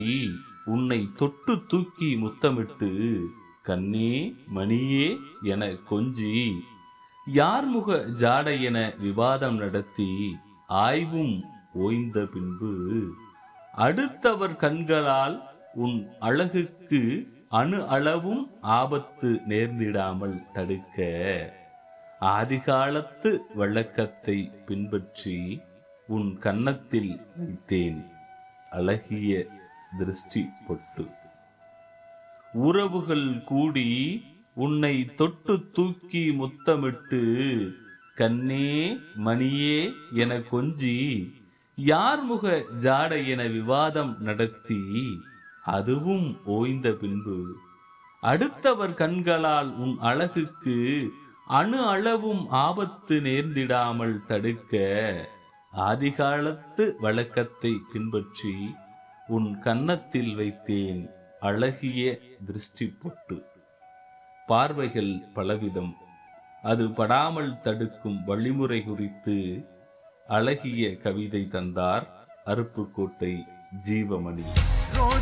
உன்னை தொட்டு தூக்கி முத்தமிட்டு கண்ணே மணியே என கொஞ்சி யார்முக ஜாடை என விவாதம் நடத்தி ஆய்வும் ஓய்ந்த பின்பு அடுத்தவர் கண்களால் உன் அழகுக்கு அணு அளவும் ஆபத்து நேர்ந்திடாமல் தடுக்க ஆதிகாலத்து வழக்கத்தை பின்பற்றி உன் கன்னத்தில் வைத்தேன் அழகிய திருஷ்டி பொட்டு உறவுகள் கூடி உன்னை தொட்டு தூக்கி முத்தமிட்டு கண்ணே மணியே என கொஞ்சி யார்முக ஜாடை என விவாதம் நடத்தி அதுவும் ஓய்ந்த பின்பு அடுத்தவர் கண்களால் உன் அழகுக்கு அணு அளவும் ஆபத்து நேர்ந்திடாமல் தடுக்க ஆதிகாலத்து வழக்கத்தை பின்பற்றி உன் கன்னத்தில் வைத்தேன் அழகிய திருஷ்டி பொட்டு பார்வைகள் பலவிதம் அது படாமல் தடுக்கும் வழிமுறை குறித்து அழகிய கவிதை தந்தார் அருப்புக்கோட்டை ஜீவமணி